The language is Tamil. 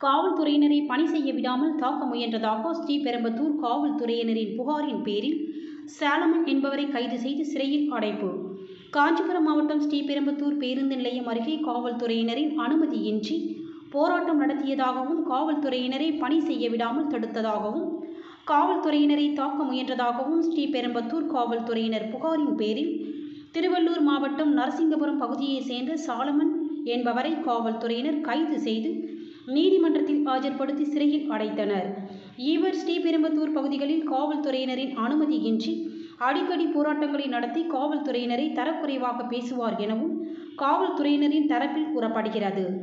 காவல்துறையினரை பணி செய்ய விடாமல் தாக்க முயன்றதாக ஸ்ரீபெரும்புதூர் காவல்துறையினரின் புகாரின் பேரில் சாலமன் என்பவரை கைது செய்து சிறையில் அடைப்பு காஞ்சிபுரம் மாவட்டம் ஸ்ரீபெரும்புதூர் பேருந்து நிலையம் அருகே காவல்துறையினரின் அனுமதியின்றி போராட்டம் நடத்தியதாகவும் காவல்துறையினரை பணி செய்ய விடாமல் தடுத்ததாகவும் காவல்துறையினரை தாக்க முயன்றதாகவும் ஸ்ரீபெரும்புதூர் காவல்துறையினர் புகாரின் பேரில் திருவள்ளூர் மாவட்டம் நரசிங்கபுரம் பகுதியைச் சேர்ந்த சாலமன் என்பவரை காவல்துறையினர் கைது செய்து நீதிமன்றத்தில் ஆஜர்படுத்தி சிறையில் அடைத்தனர் இவர் ஸ்ரீபெரும்புதூர் பகுதிகளில் காவல்துறையினரின் அனுமதியின்றி அடிக்கடி போராட்டங்களை நடத்தி காவல்துறையினரை தரக்குறைவாக பேசுவார் எனவும் காவல்துறையினரின் தரப்பில் கூறப்படுகிறது